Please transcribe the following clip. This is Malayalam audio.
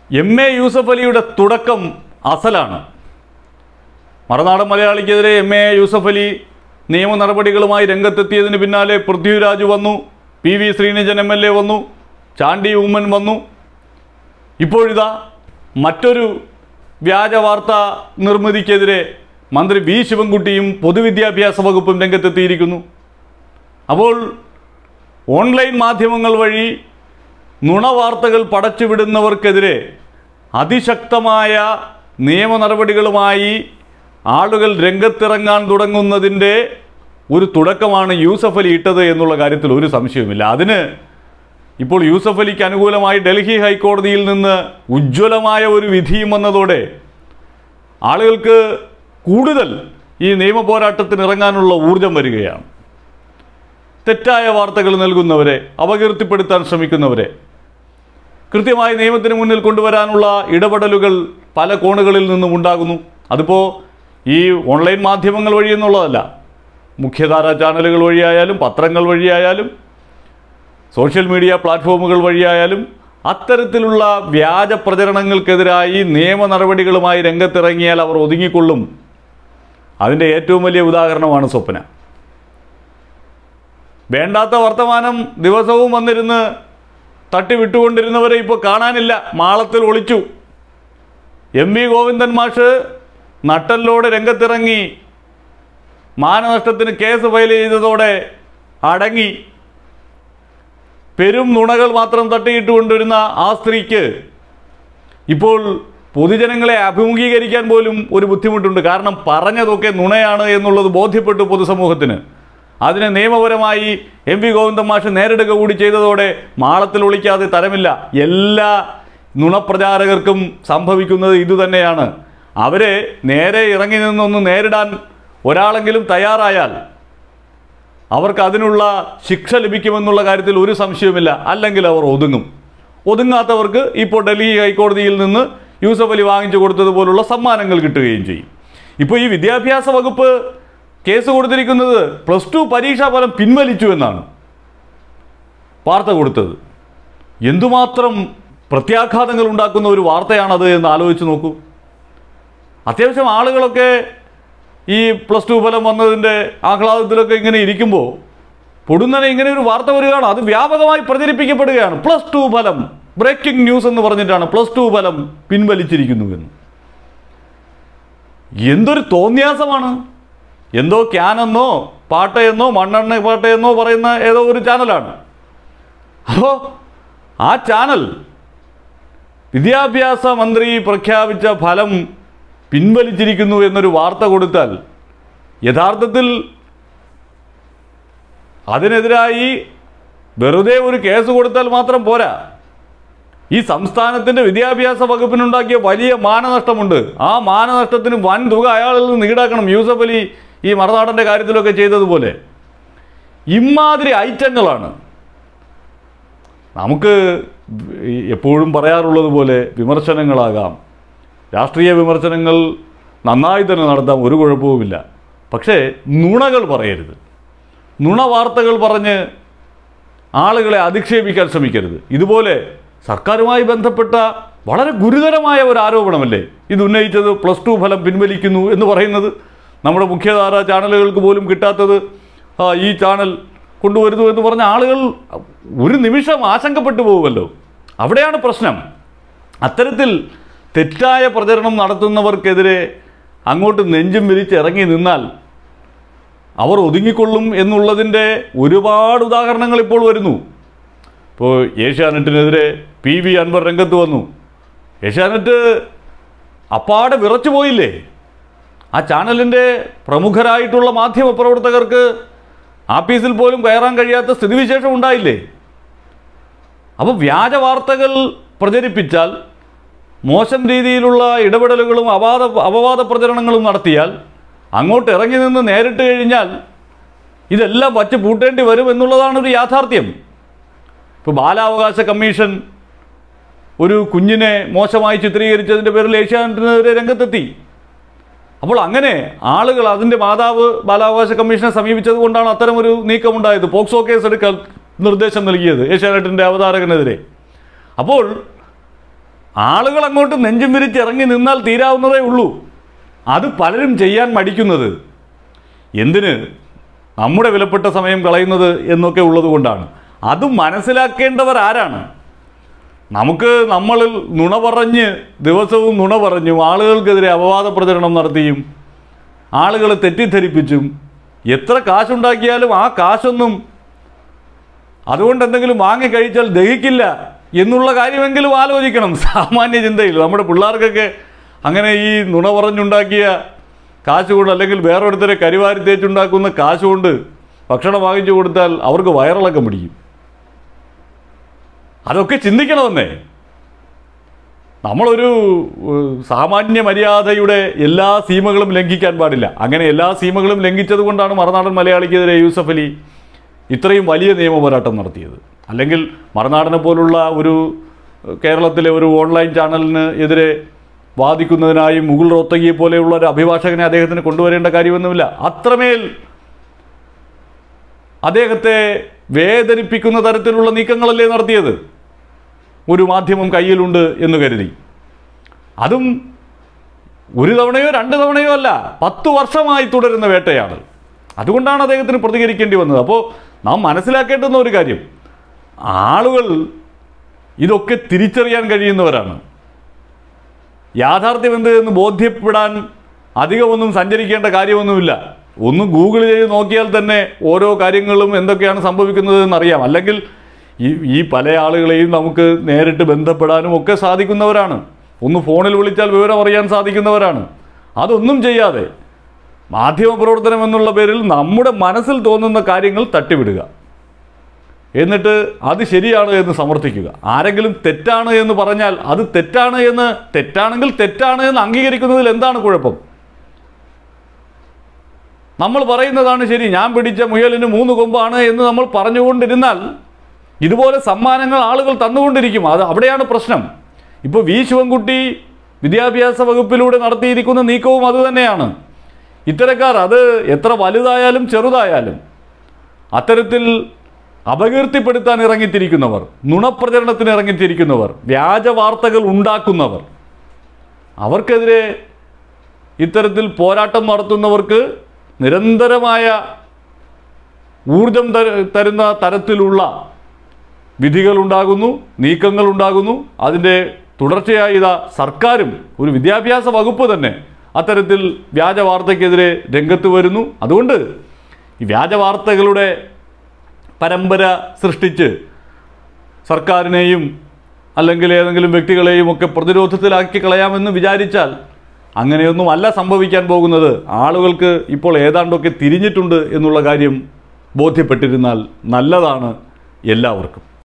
എം എ യൂസഫ് അലിയുടെ തുടക്കം അസലാണ് മറുനാടൻ മലയാളിക്കെതിരെ എം എ യൂസഫ് അലി നിയമ നടപടികളുമായി രംഗത്തെത്തിയതിന് പിന്നാലെ പൃഥ്വിരാജ് വന്നു P V Sreenijan M L A വന്നു ചാണ്ടി ഉമ്മൻ വന്നു ഇപ്പോഴിതാ മറ്റൊരു വ്യാജ വാർത്താ നിർമ്മിതിക്കെതിരെ മന്ത്രി വി ശിവൻകുട്ടിയും പൊതുവിദ്യാഭ്യാസ വകുപ്പും രംഗത്തെത്തിയിരിക്കുന്നു അപ്പോൾ ഓൺലൈൻ മാധ്യമങ്ങൾ വഴി നുണവാർത്തകൾ പടച്ചുവിടുന്നവർക്കെതിരെ അതിശക്തമായ നിയമ നടപടികളുമായി ആളുകൾ രംഗത്തിറങ്ങാൻ തുടങ്ങുന്നതിൻ്റെ ഒരു തുടക്കമാണ് യൂസഫ് അലി ഇട്ടത് എന്നുള്ള കാര്യത്തിൽ ഒരു സംശയവുമില്ല അതിന് ഇപ്പോൾ യൂസഫ് അലിക്ക് അനുകൂലമായി ഡൽഹി ഹൈക്കോടതിയിൽ നിന്ന് ഉജ്ജ്വലമായ ഒരു വിധിയും വന്നതോടെ ആളുകൾക്ക് കൂടുതൽ ഈ നിയമ പോരാട്ടത്തിന് ഇറങ്ങാനുള്ള ഊർജം വരികയാണ് തെറ്റായ വാർത്തകൾ നൽകുന്നവരെ അപകീർത്തിപ്പെടുത്താൻ ശ്രമിക്കുന്നവരെ കൃത്യമായി നിയമത്തിന് മുന്നിൽ കൊണ്ടുവരാനുള്ള ഇടപെടലുകൾ പല കോണുകളിൽ നിന്നും ഉണ്ടാകുന്നു അതിപ്പോൾ ഈ ഓൺലൈൻ മാധ്യമങ്ങൾ വഴി എന്നുള്ളതല്ല മുഖ്യധാര ചാനലുകൾ വഴിയായാലും പത്രങ്ങൾ വഴിയായാലും സോഷ്യൽ മീഡിയ പ്ലാറ്റ്ഫോമുകൾ വഴിയായാലും അത്തരത്തിലുള്ള വ്യാജ പ്രചരണങ്ങൾക്കെതിരായി നിയമ നടപടികളുമായി രംഗത്തിറങ്ങിയാൽ അവർ ഒതുങ്ങിക്കൊള്ളും അതിൻ്റെ ഏറ്റവും വലിയ ഉദാഹരണമാണ് സ്വപ്ന വേണ്ടാത്ത വർത്തമാനം ദിവസവും വന്നിരുന്ന് തട്ടി വിട്ടുകൊണ്ടിരുന്നവരെ ഇപ്പോൾ കാണാനില്ല മാളത്തിൽ ഒളിച്ചു എം വി ഗോവിന്ദൻ മാഷ് നട്ടലിലൂടെ രംഗത്തിറങ്ങി മാനനഷ്ടത്തിന് കേസ് ഫയൽ ചെയ്തതോടെ അടങ്ങി പെരും നുണകൾ മാത്രം തട്ടിയിട്ട് കൊണ്ടിരുന്ന ആ സ്ത്രീക്ക് ഇപ്പോൾ പൊതുജനങ്ങളെ അഭിമുഖീകരിക്കാൻ പോലും ഒരു ബുദ്ധിമുട്ടുണ്ട് കാരണം പറഞ്ഞതൊക്കെ നുണയാണ് എന്നുള്ളത് ബോധ്യപ്പെട്ടു പൊതുസമൂഹത്തിന് അതിനെ നിയമപരമായി എം വി ഗോവിന്ദൻ മാഷ് നേരിടുക കൂടി ചെയ്തതോടെ മാളത്തിൽ ഒളിക്കാതെ തരമില്ല എല്ലാ നുണപ്രചാരകർക്കും സംഭവിക്കുന്നത് ഇതുതന്നെയാണ് അവരെ നേരെ ഇറങ്ങി നിന്നൊന്ന് നേരിടാൻ ഒരാളെങ്കിലും തയ്യാറായാൽ അവർക്ക് അതിനുള്ള ശിക്ഷ ലഭിക്കുമെന്നുള്ള കാര്യത്തിൽ ഒരു സംശയവുമില്ല അല്ലെങ്കിൽ അവർ ഒതുങ്ങും ഒതുങ്ങാത്തവർക്ക് ഇപ്പോൾ ഡൽഹി ഹൈക്കോടതിയിൽ നിന്ന് യൂസഫ് അലി വാങ്ങിച്ചു കൊടുത്തതുപോലുള്ള സമ്മാനങ്ങൾ കിട്ടുകയും ചെയ്യും ഇപ്പോൾ ഈ വിദ്യാഭ്യാസ വകുപ്പ് കേസ് കൊടുത്തിരിക്കുന്നത് പ്ലസ് ടു പരീക്ഷാ ഫലം പിൻവലിച്ചു എന്നാണ് വാർത്ത കൊടുത്തത് എന്തുമാത്രം പ്രത്യാഘാതങ്ങൾ ഉണ്ടാക്കുന്ന ഒരു വാർത്തയാണത് എന്ന് ആലോചിച്ച് നോക്കൂ അത്യാവശ്യം ആളുകളൊക്കെ ഈ പ്ലസ് ടു ഫലം വന്നതിൻ്റെ ആഹ്ലാദത്തിലൊക്കെ ഇങ്ങനെ ഇരിക്കുമ്പോൾ പൊടുന്നനെ ഇങ്ങനെ ഒരു വാർത്ത വരികയാണ് അത് വ്യാപകമായി പ്രചരിപ്പിക്കപ്പെടുകയാണ് പ്ലസ് ടു ഫലം ബ്രേക്കിംഗ് ന്യൂസ് എന്ന് പറഞ്ഞിട്ടാണ് പ്ലസ് ടു ഫലം പിൻവലിച്ചിരിക്കുന്നു എന്ന് എന്തൊരു തോന്നിയാസമാണ് എന്തോ ക്യാനെന്നോ പാട്ടയെന്നോ മണ്ണെണ്ണ പാട്ടയെന്നോ പറയുന്ന ഏതോ ഒരു ചാനലാണ് അപ്പോൾ ആ ചാനൽ വിദ്യാഭ്യാസ മന്ത്രി പ്രഖ്യാപിച്ച ഫലം പിൻവലിച്ചിരിക്കുന്നു എന്നൊരു വാർത്ത കൊടുത്താൽ യഥാർത്ഥത്തിൽ അതിനെതിരായി വെറുതെ ഒരു കേസ് കൊടുത്താൽ മാത്രം പോരാ ഈ സംസ്ഥാനത്തിൻ്റെ വിദ്യാഭ്യാസ വകുപ്പിനുണ്ടാക്കിയ വലിയ മാനനഷ്ടമുണ്ട് ആ മാനനഷ്ടത്തിന് വൻ തുക അയാളിൽ നിന്ന് ഈടാക്കണം യൂസഫ് അലി ഈ മറുനാടൻ്റെ കാര്യത്തിലൊക്കെ ചെയ്തതുപോലെ ഇമാതിരി ഐറ്റങ്ങളാണ് നമുക്ക് ഈ എപ്പോഴും പറയാറുള്ളത് പോലെ വിമർശനങ്ങളാകാം രാഷ്ട്രീയ വിമർശനങ്ങൾ നന്നായി തന്നെ നടത്താം ഒരു കുഴപ്പവുമില്ല പക്ഷേ നുണകൾ പറയരുത് നുണ വാർത്തകൾ പറഞ്ഞ് ആളുകളെ അധിക്ഷേപിക്കാൻ ശ്രമിക്കരുത് ഇതുപോലെ സർക്കാരുമായി ബന്ധപ്പെട്ട വളരെ ഗുരുതരമായ ഒരു ആരോപണമല്ലേ ഇത് ഉന്നയിച്ചത് പ്ലസ് ടു ഫലം പിൻവലിക്കുന്നു എന്ന് പറയുന്നത് നമ്മുടെ മുഖ്യധാര ചാനലുകൾക്ക് പോലും കിട്ടാത്തത് ആ, ഈ ചാനൽ കൊണ്ടുവരുന്നു എന്ന് പറഞ്ഞ ആളുകൾ ഒരു നിമിഷം ആശങ്കപ്പെട്ടു പോകുമല്ലോ അവിടെയാണ് പ്രശ്നം അത്തരത്തിൽ തെറ്റായ പ്രചരണം നടത്തുന്നവർക്കെതിരെ അങ്ങോട്ട് നെഞ്ചും വിരിച്ച് ഇറങ്ങി നിന്നാൽ അവർ ഒതുങ്ങിക്കൊള്ളും എന്നുള്ളതിൻ്റെ ഒരുപാട് ഉദാഹരണങ്ങൾ ഇപ്പോൾ വരുന്നു ഇപ്പോൾ ഏഷ്യാനെറ്റിനെതിരെ പി വി അൻവർ രംഗത്ത് വന്നു ഏഷ്യാനെറ്റ് അപ്പാടെ വിറച്ചു പോയില്ലേ ആ ചാനലിൻ്റെ പ്രമുഖരായിട്ടുള്ള മാധ്യമ പ്രവർത്തകർക്ക് ആഫീസിൽ പോലും കയറാൻ കഴിയാത്ത സ്ഥിതിവിശേഷം ഉണ്ടായില്ലേ അപ്പോൾ വ്യാജ വാർത്തകൾ പ്രചരിപ്പിച്ചാൽ മോശം രീതിയിലുള്ള ഇടപെടലുകളും അപാത അപവാദ പ്രചരണങ്ങളും നടത്തിയാൽ അങ്ങോട്ട് ഇറങ്ങി നിന്ന് നേരിട്ട് കഴിഞ്ഞാൽ ഇതെല്ലാം വച്ച് പൂട്ടേണ്ടി വരും എന്നുള്ളതാണ് ഒരു യാഥാർത്ഥ്യം ഇപ്പോൾ ബാലാവകാശ കമ്മീഷൻ ഒരു കുഞ്ഞിനെ മോശമായി ചിത്രീകരിച്ചതിൻ്റെ പേരിൽ ഏഷ്യാനെറ്റിനെതിരെ രംഗത്തെത്തി അപ്പോൾ അങ്ങനെ ആളുകൾ അതിൻ്റെ മാതാവ് ബാലാവകാശ കമ്മീഷനെ സമീപിച്ചത് കൊണ്ടാണ് അത്തരമൊരു നീക്കമുണ്ടായത് പോക്സോ കേസ് എടുക്കാൻ നിർദ്ദേശം നൽകിയത് ഏഷ്യാനെറ്റിൻ്റെ അവതാരകനെതിരെ അപ്പോൾ ആളുകൾ അങ്ങോട്ട് നെഞ്ചും വിരിച്ച് ഇറങ്ങി നിന്നാൽ തീരാവുന്നതേ ഉള്ളൂ അത് പലരും ചെയ്യാൻ മടിക്കുന്നത് എന്തിന് നമ്മുടെ വിലപ്പെട്ട സമയം കളയുന്നത് എന്നൊക്കെ ഉള്ളത് കൊണ്ടാണ് അത് മനസ്സിലാക്കേണ്ടവർ ആരാണ് നമുക്ക് നമ്മളിൽ നുണ പറഞ്ഞ് ദിവസവും നുണ പറഞ്ഞും ആളുകൾക്കെതിരെ അപവാദ പ്രചരണം നടത്തിയും ആളുകളെ തെറ്റിദ്ധരിപ്പിച്ചും എത്ര കാശുണ്ടാക്കിയാലും ആ കാശൊന്നും അതുകൊണ്ട് എന്തെങ്കിലും വാങ്ങി കഴിച്ചാൽ ദഹിക്കില്ല എന്നുള്ള കാര്യമെങ്കിലും ആലോചിക്കണം സാമാന്യ ചിന്തയിൽ നമ്മുടെ പിള്ളേർക്കൊക്കെ അങ്ങനെ ഈ നുണ പറഞ്ഞുണ്ടാക്കിയ കാശ് കൊണ്ട് അല്ലെങ്കിൽ വേറൊരുത്തരെ കരിവാരി തേച്ചുണ്ടാക്കുന്ന കാശ് കൊണ്ട് ഭക്ഷണം വാങ്ങിച്ചു കൊടുത്താൽ അവർക്ക് വയറിളക്കം പിടിക്കും അതൊക്കെ ചിന്തിക്കണമെന്നേ നമ്മളൊരു ഏഹ്, സാമാന്യ മര്യാദയുടെ എല്ലാ സീമകളും ലംഘിക്കാൻ പാടില്ല അങ്ങനെ എല്ലാ സീമകളും ലംഘിച്ചത് കൊണ്ടാണ് മറുനാടൻ മലയാളിക്കെതിരെ യൂസഫ് അലി ഇത്രയും വലിയ നിയമ പോരാട്ടം നടത്തിയത് അല്ലെങ്കിൽ മറുനാടനെ പോലുള്ള ഒരു ഏഹ്, കേരളത്തിലെ ഒരു ഓൺലൈൻ ചാനലിന് എതിരെ വാദിക്കുന്നതിനായി മുകുൾ റോത്തകിയെ പോലെയുള്ള ഒരു അഭിഭാഷകനെ അദ്ദേഹത്തിന് കൊണ്ടുവരേണ്ട കാര്യമൊന്നുമില്ല അത്രമേൽ അദ്ദേഹത്തെ വേദനിപ്പിക്കുന്ന തരത്തിലുള്ള നീക്കങ്ങളല്ലേ നടത്തിയത് ഒരു മാധ്യമം കയ്യിലുണ്ട് എന്ന് കരുതി അതും ഒരു തവണയോ രണ്ട് തവണയോ അല്ല പത്തു വർഷമായി തുടരുന്ന വേട്ടയാണ് അതുകൊണ്ടാണ് അദ്ദേഹത്തിന് പ്രതികരിക്കേണ്ടി വന്നത് അപ്പോൾ നാം മനസ്സിലാക്കേണ്ടുന്ന ഒരു കാര്യം ആളുകൾ ഇതൊക്കെ തിരിച്ചറിയാൻ കഴിയുന്നവരാണ് യാഥാർത്ഥ്യം എന്ത് എന്ന് ബോധ്യപ്പെടാൻ അധികമൊന്നും സഞ്ചരിക്കേണ്ട കാര്യമൊന്നുമില്ല ഒന്ന് ഗൂഗിൾ ചെയ്ത് നോക്കിയാൽ തന്നെ ഓരോ കാര്യങ്ങളും എന്തൊക്കെയാണ് സംഭവിക്കുന്നത് എന്നറിയാം അല്ലെങ്കിൽ ഈ ഈ പല ആളുകളെയും നമുക്ക് നേരിട്ട് ബന്ധപ്പെടാനും ഒക്കെ സാധിക്കുന്നവരാണ് ഒന്ന് ഫോണിൽ വിളിച്ചാൽ വിവരം അറിയാൻ സാധിക്കുന്നവരാണ് അതൊന്നും ചെയ്യാതെ മാധ്യമപ്രവർത്തനം എന്നുള്ള പേരിൽ നമ്മുടെ മനസ്സിൽ തോന്നുന്ന കാര്യങ്ങൾ തട്ടിവിടുക എന്നിട്ട് അത് ശരിയാണ് എന്ന് സമർത്ഥിക്കുക ആരെങ്കിലും തെറ്റാണ് എന്ന് പറഞ്ഞാൽ അത് തെറ്റാണ് എന്ന് തെറ്റാണെങ്കിൽ തെറ്റാണ് എന്ന് അംഗീകരിക്കുന്നതിൽ എന്താണ് കുഴപ്പം നമ്മൾ പറയുന്നതാണ് ശരി ഞാൻ പിടിച്ച മുയലിന് മൂന്ന് കൊമ്പാണ് എന്ന് നമ്മൾ പറഞ്ഞുകൊണ്ടിരുന്നാൽ ഇതുപോലെ സമ്മാനങ്ങൾ ആളുകൾ തന്നുകൊണ്ടിരിക്കും അത് അവിടെയാണ് പ്രശ്നം ഇപ്പോൾ വി ശിവൻകുട്ടി വിദ്യാഭ്യാസ വകുപ്പിലൂടെ നടത്തിയിരിക്കുന്ന നീക്കവും അതുതന്നെയാണ് ഇത്തരക്കാർ അത് എത്ര വലുതായാലും ചെറുതായാലും അത്തരത്തിൽ അപകീർത്തിപ്പെടുത്താൻ ഇറങ്ങിത്തിരിക്കുന്നവർ നുണപ്രചരണത്തിന് ഇറങ്ങിത്തിരിക്കുന്നവർ വ്യാജ വാർത്തകൾ ഉണ്ടാക്കുന്നവർ അവർക്കെതിരെ ഇത്തരത്തിൽ പോരാട്ടം നടത്തുന്നവർക്ക് നിരന്തരമായ ഊർജം തര- തരുന്ന തരത്തിലുള്ള വിധികൾ ഉണ്ടാകുന്നു നീക്കങ്ങൾ ഉണ്ടാകുന്നു അതിൻ്റെ തുടർച്ചയായി ഇതാ സർക്കാരും ഒരു വിദ്യാഭ്യാസ വകുപ്പ് തന്നെ അത്തരത്തിൽ വ്യാജ വാർത്തയ്ക്കെതിരെ രംഗത്ത് വരുന്നു അതുകൊണ്ട് ഈ വ്യാജ വാർത്തകളുടെ പരമ്പര സൃഷ്ടിച്ച് സർക്കാരിനെയും അല്ലെങ്കിൽ ഏതെങ്കിലും വ്യക്തികളെയും ഒക്കെ പ്രതിരോധത്തിലാക്കി കളയാമെന്ന് വിചാരിച്ചാൽ അങ്ങനെയൊന്നും അല്ല സംഭവിക്കാൻ പോകുന്നത് ആളുകൾക്ക് ഇപ്പോൾ ഏതാണ്ടൊക്കെ തിരിഞ്ഞിട്ടുണ്ട് എന്നുള്ള കാര്യം ബോധ്യപ്പെട്ടിരുന്നാൽ നല്ലതാണ് എല്ലാവർക്കും